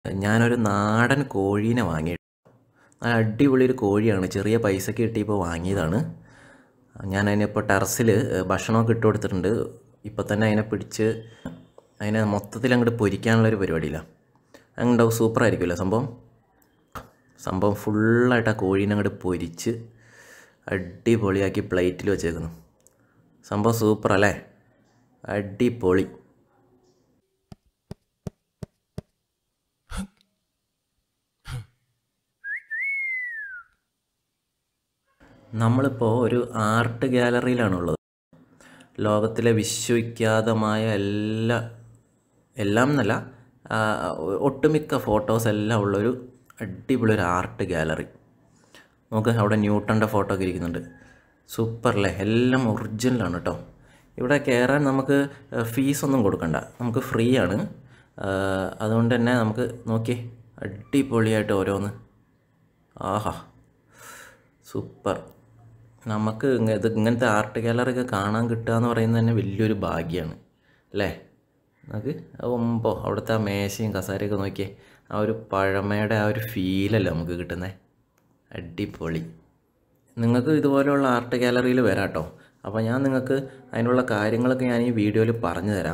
ഞാനൊരു നാടൻ കോഴീനെ വാങ്ങി നല്ല അടിപൊളി ഒരു കോഴിയാണ് ചെറിയ പൈസക്ക് കിട്ടിയപ്പോൾ വാങ്ങിയതാണ് ഞാൻ അതിനിപ്പോൾ ടെറസിൽ ഭക്ഷണമൊക്കെ ഇട്ട് കൊടുത്തിട്ടുണ്ട് ഇപ്പോൾ തന്നെ അതിനെ പിടിച്ച് അതിനെ മൊത്തത്തിൽ അങ്ങോട്ട് പൊരിക്കാനുള്ളൊരു പരിപാടിയില്ല അങ്ങോട്ടാവും സൂപ്പറായിരിക്കുമല്ലോ സംഭവം സംഭവം ഫുള്ളായിട്ട് ആ കോഴീനെ അങ്ങോട്ട് പൊരിച്ച് അടിപൊളിയാക്കി പ്ലേറ്റിൽ വെച്ചേക്കുന്നു സംഭവം സൂപ്പർ അല്ലേ അടിപൊളി നമ്മളിപ്പോൾ ഒരു ആർട്ട് ഗാലറിയിലാണുള്ളത് ലോകത്തിലെ വിശ്വവിഖ്യാതമായ എല്ലാ എല്ലാം എന്നല്ല ആ, ഒട്ടുമിക്ക ഫോട്ടോസ് എല്ലാം ഉള്ളൊരു അടിപൊളി ഒരു ആർട്ട് ഗാലറി നോക്ക് അവിടെ ന്യൂട്ടൻ്റെ ഫോട്ടോ ഒക്കെ ഇരിക്കുന്നുണ്ട് സൂപ്പർ അല്ലേ എല്ലാം ഒറിജിനലാണ് കേട്ടോ ഇവിടെ കയറാൻ നമുക്ക് ഫീസൊന്നും കൊടുക്കണ്ട നമുക്ക് ഫ്രീ ആണ് ആ, അതുകൊണ്ട് തന്നെ നമുക്ക് നോക്കി അടിപൊളിയായിട്ട് ഓരോന്ന് ആഹാ സൂപ്പർ നമുക്ക് ഇങ്ങ- ഇത് ഇങ്ങനത്തെ ആർട്ട് ഗാലറി ഒക്കെ കാണാൻ കിട്ടുക എന്ന് പറയുന്നത് തന്നെ വലിയൊരു ഭാഗ്യമാണ് അല്ലേ നമുക്ക് ഒമ്പോ അവിടുത്തെ ആ മേശയും കസാരയൊക്കെ നോക്കിയേ ആ ഒരു പഴമയുടെ ആ ഒരു ഫീലല്ലേ നമുക്ക് കിട്ടുന്നത് അടിപൊളി നിങ്ങൾക്ക് ഇതുപോലെയുള്ള ആർട്ട് ഗാലറിയിൽ വരാം കേട്ടോ അപ്പോൾ ഞാൻ നിങ്ങൾക്ക് അതിനുള്ള കാര്യങ്ങളൊക്കെ ഞാൻ ഈ വീഡിയോയിൽ പറഞ്ഞു തരാം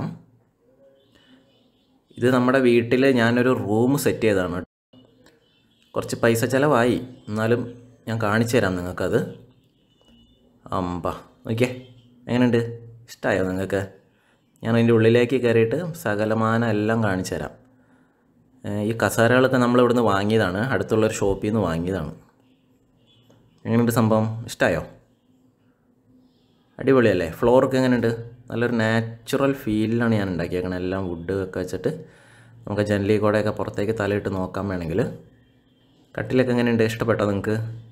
ഇത് നമ്മുടെ വീട്ടിൽ ഞാനൊരു റൂം സെറ്റ് ചെയ്തതാണ് കുറച്ച് പൈസ ചിലവായി എന്നാലും ഞാൻ കാണിച്ചു തരാം നിങ്ങൾക്കത് അമ്പ നോക്കിയേ എങ്ങനെയുണ്ട് ഇഷ്ടമായോ നിങ്ങൾക്ക് ഞാൻ അതിൻ്റെ ഉള്ളിലേക്ക് കയറിയിട്ട് സകലമാന എല്ലാം കാണിച്ചു തരാം ഏഹ് ഈ കസാരകളൊക്കെ നമ്മൾ ഇവിടുന്ന് വാങ്ങിയതാണ് അടുത്തുള്ളൊരു ഷോപ്പിൽ നിന്ന് വാങ്ങിയതാണ് എങ്ങനെയുണ്ട് സംഭവം ഇഷ്ടമായോ അടിപൊളിയല്ലേ ഫ്ലോറൊക്കെ എങ്ങനെയുണ്ട് നല്ലൊരു നാച്ചുറൽ ഫീലിലാണ് ഞാൻ ഉണ്ടാക്കിയേക്കണത് എല്ലാം വുഡ് ഒക്കെ വെച്ചിട്ട് നമുക്ക് ജനലി കൂടെയൊക്കെ പുറത്തേക്ക് തലയിട്ട് നോക്കാൻ വേണമെങ്കിൽ കട്ടിലൊക്കെ എങ്ങനെയുണ്ട് ഇഷ്ടപ്പെട്ടോ നിങ്ങൾക്ക്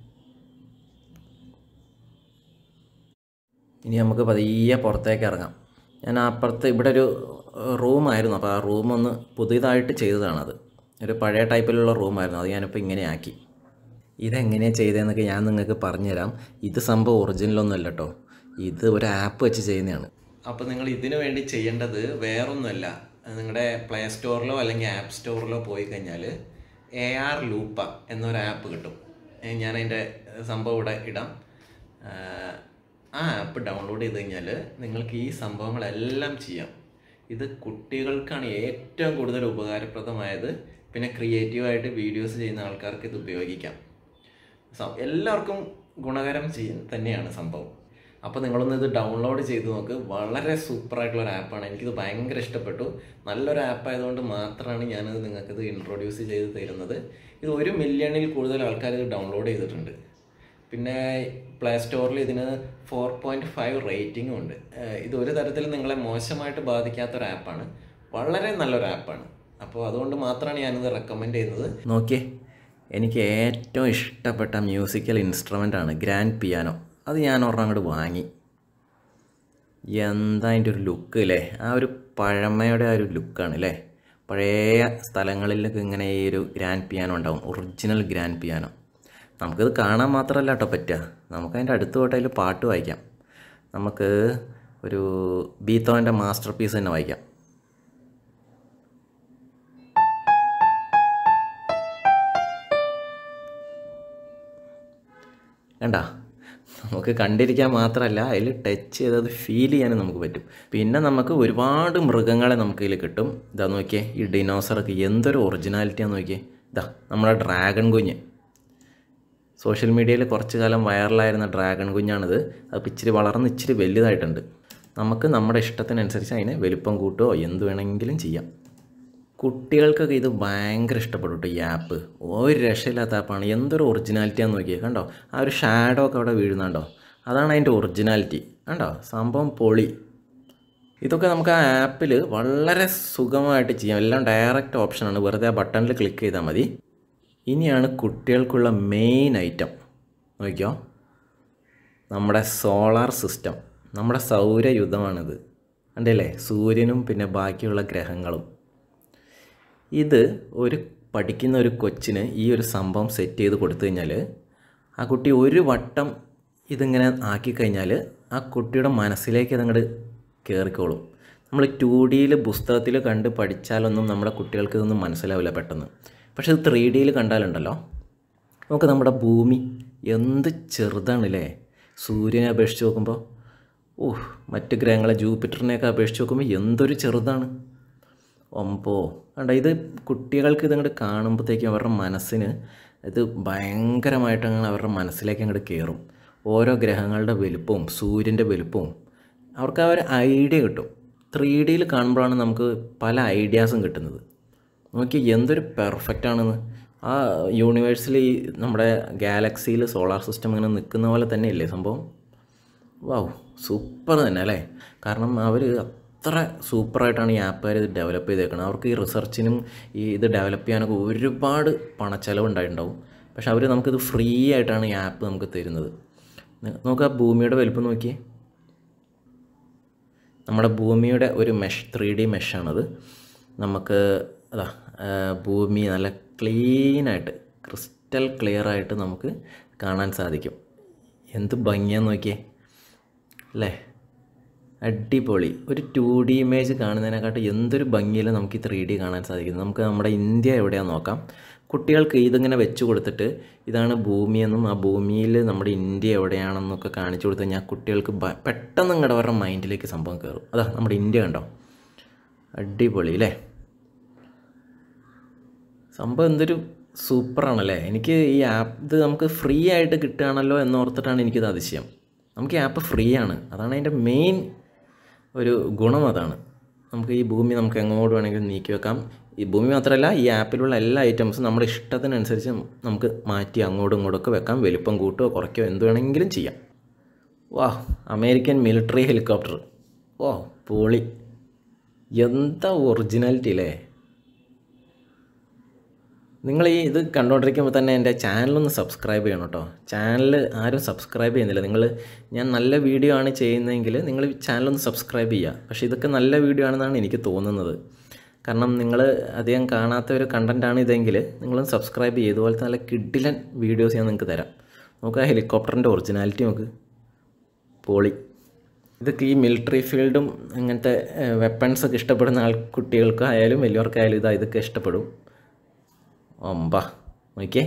ഇനി നമുക്ക് പതിയെ പുറത്തേക്ക് ഇറങ്ങാം ഞാൻ അപ്പുറത്ത് ഇവിടെ ഒരു റൂമായിരുന്നു അപ്പോൾ ആ റൂം ഒന്ന് പുതിയതായിട്ട് ചെയ്തതാണത് ഒരു പഴയ ടൈപ്പിലുള്ള റൂമായിരുന്നു അത് ഞാനിപ്പോൾ ഇങ്ങനെ ആക്കി ഇതെങ്ങനെയാണ് ചെയ്തതെന്നൊക്കെ ഞാൻ നിങ്ങൾക്ക് പറഞ്ഞുതരാം ഇത് സംഭവം ഒറിജിനലൊന്നും അല്ല കേട്ടോ ഇത് ഒരു ആപ്പ് വെച്ച് ചെയ്യുന്നതാണ് അപ്പോൾ നിങ്ങൾ ഇതിനു വേണ്ടി ചെയ്യേണ്ടത് വേറൊന്നുമല്ല നിങ്ങളുടെ പ്ലേ സ്റ്റോറിലോ അല്ലെങ്കിൽ ആപ്പ് സ്റ്റോറിലോ പോയി കഴിഞ്ഞാൽ എ ആർ ലൂപ്പ എന്നൊരു ആപ്പ് കിട്ടും ഏ, ഞാൻ അതിൻ്റെ സംഭവം ഇവിടെ ഇടാം ആ, ആ ആപ്പ് ഡൗൺലോഡ് ചെയ്ത് കഴിഞ്ഞാൽ നിങ്ങൾക്ക് ഈ സംഭവങ്ങളെല്ലാം ചെയ്യാം ഇത് കുട്ടികൾക്കാണ് ഏറ്റവും കൂടുതൽ ഉപകാരപ്രദമായത് പിന്നെ ക്രിയേറ്റീവായിട്ട് വീഡിയോസ് ചെയ്യുന്ന ആൾക്കാർക്ക് ഇത് ഉപയോഗിക്കാം സം- എല്ലാവർക്കും ഗുണകരം ചെയ്യ തന്നെയാണ് സംഭവം അപ്പോൾ നിങ്ങളൊന്ന് ഇത് ഡൗൺലോഡ് ചെയ്ത് നോക്ക് വളരെ സൂപ്പറായിട്ടുള്ള ഒരു ആപ്പാണ് എനിക്കിത് ഭയങ്കര ഇഷ്ടപ്പെട്ടു നല്ലൊരു ആപ്പ് ആയതുകൊണ്ട് മാത്രമാണ് ഞാനിത് നിങ്ങൾക്കിത് ഇൻട്രൊഡ്യൂസ് ചെയ്ത് തരുന്നത് ഇത് ഒരു മില്യണിൽ കൂടുതൽ ആൾക്കാർ ഇത് ഡൗൺലോഡ് ചെയ്തിട്ടുണ്ട് പിന്നെ പ്ലേ സ്റ്റോറിൽ ഇതിന് ഫോർ പോയിൻറ്റ് ഫൈവ് റേറ്റിംഗും ഉണ്ട് ഏഹ് ഇത് ഒരു തരത്തിലും നിങ്ങളെ മോശമായിട്ട് ബാധിക്കാത്തൊരു ആപ്പാണ് വളരെ നല്ലൊരു ആപ്പാണ് അപ്പോൾ അതുകൊണ്ട് മാത്രമാണ് ഞാനിത് റെക്കമെൻഡ് ചെയ്യുന്നത് നോക്കിയേ എനിക്ക് ഏറ്റവും ഇഷ്ടപ്പെട്ട മ്യൂസിക്കൽ ഇൻസ്ട്രുമെൻ്റ് ആണ് ഗ്രാൻഡ് പിയാനോ അത് ഞാൻ ഒരെണ്ണം അങ്ങോട്ട് വാങ്ങി എന്താ അതിൻ്റെ ഒരു ലുക്ക് അല്ലേ ആ ഒരു പഴമയുടെ ആ ഒരു ലുക്കാണ് അല്ലേ പഴയ സ്ഥലങ്ങളിലൊക്കെ ഇങ്ങനെ ഈ ഒരു ഗ്രാൻഡ് പിയാനോ ഉണ്ടാവും ഒറിജിനൽ ഗ്രാൻഡ് പിയാനോ നമുക്കിത് കാണാൻ മാത്രമല്ല കേട്ടോ പറ്റുക നമുക്ക് അതിൻ്റെ അടുത്ത് പോയിട്ട് അതിൽ പാട്ട് വായിക്കാം നമുക്ക് ഒരു ബീത്തോൻ്റെ മാസ്റ്റർ പീസ് തന്നെ വായിക്കാം കണ്ട നമുക്ക് കണ്ടിരിക്കാൻ മാത്രമല്ല അതിൽ ടച്ച് ചെയ്തത് ഫീൽ ചെയ്യാനും നമുക്ക് പറ്റും പിന്നെ നമുക്ക് ഒരുപാട് മൃഗങ്ങളെ നമുക്ക് ഇതിൽ കിട്ടും ഇതാ നോക്കിയേ ഈ ഡിനോസറൊക്കെ എന്തൊരു ഒറിജിനാലിറ്റിയാന്ന് നോക്കിയേ ഇതാ നമ്മുടെ ഡ്രാഗൺ കുഞ്ഞ് സോഷ്യൽ മീഡിയയിൽ കുറച്ച് കാലം വൈറലായിരുന്ന ഡ്രാഗൺ കുഞ്ഞാണിത് അത് ഇച്ചിരി വളർന്ന് ഇച്ചിരി വലുതായിട്ടുണ്ട് നമുക്ക് നമ്മുടെ ഇഷ്ടത്തിനനുസരിച്ച് അതിനെ വലുപ്പം കൂട്ടുകയോ എന്ത് വേണമെങ്കിലും ചെയ്യാം കുട്ടികൾക്കൊക്കെ ഇത് ഭയങ്കര ഇഷ്ടപ്പെടും കേട്ടോ ഈ ആപ്പ് ഒരു രക്ഷയില്ലാത്ത ആപ്പാണ് എന്തൊരു ഒറിജിനാലിറ്റിയാന്ന് നോക്കിയേ കണ്ടോ ആ ഒരു ഷാഡോ ഒക്കെ അവിടെ വീഴുന്നുണ്ടോ അതാണ് അതിൻ്റെ ഒറിജിനാലിറ്റി കണ്ടോ സംഭവം പൊളി ഇതൊക്കെ നമുക്ക് ആ ആപ്പിൽ വളരെ സുഖമായിട്ട് ചെയ്യാം എല്ലാം ഡയറക്റ്റ് ഓപ്ഷനാണ് വെറുതെ ആ ബട്ടണിൽ ക്ലിക്ക് ചെയ്താൽ മതി ഇനിയാണ് കുട്ടികൾക്കുള്ള മെയിൻ ഐറ്റം നോക്കിയോ നമ്മുടെ സോളാർ സിസ്റ്റം നമ്മുടെ സൗരയുധമാണിത് കണ്ടില്ലേ സൂര്യനും പിന്നെ ബാക്കിയുള്ള ഗ്രഹങ്ങളും ഇത് ഒരു പഠിക്കുന്ന ഒരു കൊച്ചിന് ഈ ഒരു സംഭവം സെറ്റ് ചെയ്ത് കൊടുത്തു കഴിഞ്ഞാൽ ആ കുട്ടി ഒരു വട്ടം ഇതിങ്ങനെ ആക്കിക്കഴിഞ്ഞാൽ ആ കുട്ടിയുടെ മനസ്സിലേക്ക് അതങ്ങോട്ട് കയറിക്കോളും നമ്മൾ ടു ഡിയിൽ പുസ്തകത്തിൽ കണ്ട് പഠിച്ചാലൊന്നും നമ്മുടെ കുട്ടികൾക്ക് ഇതൊന്നും മനസ്സിലാവില്ല പെട്ടെന്ന് പക്ഷെ ഇത് ത്രീ ഡിയിൽ കണ്ടാലുണ്ടല്ലോ നമുക്ക് നമ്മുടെ ഭൂമി എന്ത് ചെറുതാണല്ലേ സൂര്യനെ അപേക്ഷിച്ച് നോക്കുമ്പോൾ ഓഹ് മറ്റ് ഗ്രഹങ്ങളെ ജൂപ്പിറ്ററിനെയൊക്കെ അപേക്ഷിച്ച് നോക്കുമ്പോൾ എന്തൊരു ചെറുതാണ് ഒമ്പോ കണ്ട ഇത് കുട്ടികൾക്ക് ഇതങ്ങോട്ട് കാണുമ്പോഴത്തേക്കും അവരുടെ മനസ്സിന് ഇത് ഭയങ്കരമായിട്ട് അങ്ങനെ അവരുടെ മനസ്സിലേക്ക് അങ്ങോട്ട് കയറും ഓരോ ഗ്രഹങ്ങളുടെ വലുപ്പവും സൂര്യൻ്റെ വലുപ്പവും അവർക്ക് ആ ഒരു ഐഡിയ കിട്ടും ത്രീ ഡിയിൽ കാണുമ്പോഴാണ് നമുക്ക് പല ഐഡിയാസും കിട്ടുന്നത് നോക്കി എന്തൊരു പെർഫെക്റ്റ് ആണെന്ന് ആ യൂണിവേഴ്സിൽ ഈ നമ്മുടെ ഗാലക്സിയിൽ സോളാർ സിസ്റ്റം ഇങ്ങനെ നിൽക്കുന്ന പോലെ തന്നെയല്ലേ സംഭവം വാവ് സൂപ്പർ തന്നെ അല്ലേ കാരണം അവർ അത്ര സൂപ്പറായിട്ടാണ് ഈ ആപ്പുകാർ ഇത് ഡെവലപ്പ് ചെയ്തേക്കുന്നത് അവർക്ക് ഈ റിസർച്ചിനും ഈ ഇത് ഡെവലപ്പ് ചെയ്യാനൊക്കെ ഒരുപാട് പണച്ചെലവ് ഉണ്ടായിട്ടുണ്ടാവും പക്ഷെ അവർ നമുക്കിത് ഫ്രീ ആയിട്ടാണ് ഈ ആപ്പ് നമുക്ക് തരുന്നത് നോക്കുക ഭൂമിയുടെ വലുപ്പം നോക്കിയേ നമ്മുടെ ഭൂമിയുടെ ഒരു മെഷ് ത്രീ ഡി മെഷാണത് നമുക്ക് അതാ ആ, ഭൂമി നല്ല ക്ലീനായിട്ട് ക്രിസ്റ്റൽ ക്ലിയർ ആയിട്ട് നമുക്ക് കാണാൻ സാധിക്കും എന്ത് ഭംഗിയാന്ന് നോക്കിയേ അല്ലേ അടിപൊളി ഒരു ടു ഡി ഇമേജ് കാണുന്നതിനെക്കാട്ടും എന്തൊരു ഭംഗിയിൽ നമുക്ക് ഈ ത്രീ ഡി കാണാൻ സാധിക്കും നമുക്ക് നമ്മുടെ ഇന്ത്യ എവിടെയാണെന്ന് നോക്കാം കുട്ടികൾക്ക് ഇതിങ്ങനെ വെച്ച് കൊടുത്തിട്ട് ഇതാണ് ഭൂമിയെന്നും ആ ഭൂമിയിൽ നമ്മുടെ ഇന്ത്യ എവിടെയാണെന്നൊക്കെ കാണിച്ചു കൊടുത്തു കഴിഞ്ഞാൽ കുട്ടികൾക്ക് ബ- പെട്ടെന്ന് ഇങ്ങോട്ട് അവരുടെ മൈൻഡിലേക്ക് സംഭവം കയറും അതാ നമ്മുടെ ഇന്ത്യ കണ്ടോ അടിപൊളി അല്ലേ സംഭവം എന്തൊരു സൂപ്പറാണല്ലേ എനിക്ക് ഈ ആപ്പ് ഇത് നമുക്ക് ഫ്രീ ആയിട്ട് കിട്ടുകയാണല്ലോ എന്നോർത്തിട്ടാണ് എനിക്കിത് അതിശയം നമുക്ക് ഈ ആപ്പ് ഫ്രീ ആണ് അതാണ് അതിൻ്റെ മെയിൻ ഒരു ഗുണം അതാണ് നമുക്ക് ഈ ഭൂമി നമുക്ക് എങ്ങോട്ട് വേണമെങ്കിലും നീക്കി വെക്കാം ഈ ഭൂമി മാത്രമല്ല ഈ ആപ്പിലുള്ള എല്ലാ ഐറ്റംസും നമ്മുടെ ഇഷ്ടത്തിനനുസരിച്ച് നമുക്ക് മാറ്റി അങ്ങോട്ടും ഇങ്ങോട്ടൊക്കെ വെക്കാം വലിപ്പം കൂട്ടുകയോ കുറയ്ക്കുകയോ എന്ത് വേണമെങ്കിലും ചെയ്യാം വാ അമേരിക്കൻ മിലിറ്ററി ഹെലികോപ്റ്റർ ഓ പൊളി എന്താ ഒറിജിനാലിറ്റി അല്ലേ നിങ്ങൾ ഈ ഇത് കണ്ടുകൊണ്ടിരിക്കുമ്പോൾ തന്നെ എൻ്റെ ചാനലൊന്ന് സബ്സ്ക്രൈബ് ചെയ്യണം കേട്ടോ ചാനൽ ആരും സബ്സ്ക്രൈബ് ചെയ്യുന്നില്ല നിങ്ങൾ ഞാൻ നല്ല വീഡിയോ ആണ് ചെയ്യുന്നതെങ്കിൽ നിങ്ങൾ ചാനലൊന്ന് സബ്സ്ക്രൈബ് ചെയ്യുക പക്ഷേ ഇതൊക്കെ നല്ല വീഡിയോ ആണെന്നാണ് എനിക്ക് തോന്നുന്നത് കാരണം നിങ്ങൾ അധികം കാണാത്ത ഒരു കണ്ടൻറ്റാണ് ഇതെങ്കിൽ നിങ്ങളൊന്ന് സബ്സ്ക്രൈബ് ചെയ്യുക ഇതുപോലത്തെ നല്ല കിഡിലൻ വീഡിയോസ് ഞാൻ നിങ്ങൾക്ക് തരാം നമുക്ക് ആ ഹെലികോപ്റ്ററിൻ്റെ ഒറിജിനാലിറ്റി നോക്ക് പൊളി ഇതൊക്കെ ഈ മിലിറ്ററി ഫീൽഡും അങ്ങനത്തെ വെപ്പൺസ് ഒക്കെ ഇഷ്ടപ്പെടുന്ന ആൾ കുട്ടികൾക്കായാലും വലിയവർക്കായാലും ഇതാ ഇതൊക്കെ ഇഷ്ടപ്പെടും ഒമ്പ നോക്കിയേ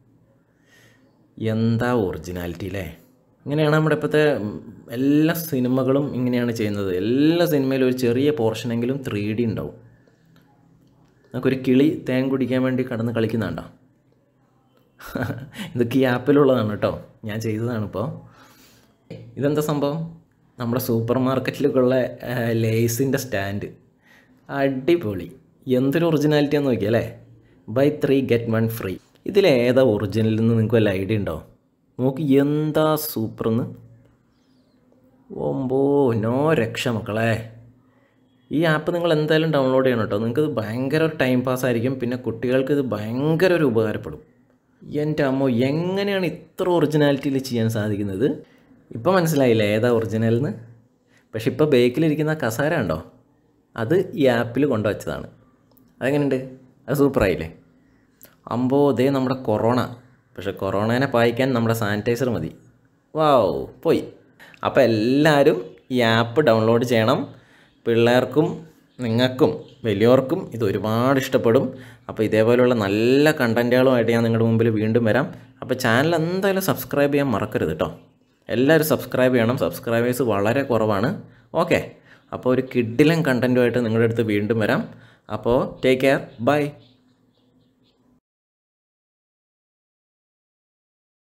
എന്താ ഒറിജിനാലിറ്റി അല്ലേ ഇങ്ങനെയാണ് നമ്മുടെ ഇപ്പോഴത്തെ ഉം, എല്ലാ സിനിമകളും ഇങ്ങനെയാണ് ചെയ്യുന്നത് എല്ലാ സിനിമയിലും ഒരു ചെറിയ പോർഷനെങ്കിലും ത്രീ ഡി ഉണ്ടാവും നമുക്കൊരു കിളി തേൻ കുടിക്കാൻ വേണ്ടി കടന്ന് കളിക്കുന്നുണ്ടോ ഇതൊക്കെ ഈ ആപ്പിലുള്ളതാണ് കേട്ടോ ഞാൻ ചെയ്തതാണ് ഇപ്പോൾ ഇതെന്താ സംഭവം നമ്മുടെ സൂപ്പർ മാർക്കറ്റിലൊക്കെയുള്ള ലേസിൻ്റെ സ്റ്റാൻഡ് അടിപൊളി എന്തൊരു ഒറിജിനാലിറ്റിയാന്ന് നോക്കിയല്ലേ buy three get one free ഇതിലേതാ ഒറിജിനൽ എന്ന് നിങ്ങൾക്ക് വല്ല ഐഡിയ ഉണ്ടോ നോക്ക് എന്താ സൂപ്പർന്ന് ഓമ്പോ നോ രക്ഷ മക്കളെ ഈ ആപ്പ് നിങ്ങൾ എന്തായാലും ഡൗൺലോഡ് ചെയ്യണം കേട്ടോ നിങ്ങൾക്ക് ഇത് ഭയങ്കര ഒരു ടൈം പാസ് ആയിരിക്കും പിന്നെ കുട്ടികൾക്ക് ഇത് ഭയങ്കര ഒരു ഉപകാരപ്പെടും എൻ്റെ അമ്മോ എങ്ങനെയാണ് ഇത്ര ഒറിജിനാലിറ്റിയിൽ ചെയ്യാൻ സാധിക്കുന്നത് ഇപ്പോൾ മനസ്സിലായില്ലേ ഏതാ ഒറിജിനൽ എന്ന് പക്ഷെ ഇപ്പോൾ ബേക്കിലിരിക്കുന്ന കസാര ഉണ്ടോ അത് ഈ ആപ്പിൽ കൊണ്ടുവച്ചതാണ് അതെങ്ങനെയുണ്ട് അത് സൂപ്പറായില്ലേ അമ്പോ ദേ നമ്മുടെ കൊറോണ പക്ഷെ കൊറോണേനെ പായിക്കാൻ നമ്മുടെ സാനിറ്റൈസർ മതി വാവ് പോയി അപ്പോൾ എല്ലാവരും ഈ ആപ്പ് ഡൗൺലോഡ് ചെയ്യണം പിള്ളേർക്കും നിങ്ങൾക്കും വലിയവർക്കും ഇത് ഒരുപാട് ഇഷ്ടപ്പെടും അപ്പോൾ ഇതേപോലെയുള്ള നല്ല കണ്ടൻറ്റുകളുമായിട്ട് ഞാൻ നിങ്ങളുടെ മുമ്പിൽ വീണ്ടും വരാം അപ്പോൾ ചാനൽ എന്തായാലും സബ്സ്ക്രൈബ് ചെയ്യാൻ മറക്കരുത് കേട്ടോ എല്ലാവരും സബ്സ്ക്രൈബ് ചെയ്യണം സബ്സ്ക്രൈബേഴ്സ് വളരെ കുറവാണ് ഓക്കെ അപ്പോൾ ഒരു കിഡിലൻ കണ്ടൻറ്റുമായിട്ട് നിങ്ങളുടെ അടുത്ത് വീണ്ടും വരാം അപ്പോൾ ടേക്ക് കെയർ ബൈ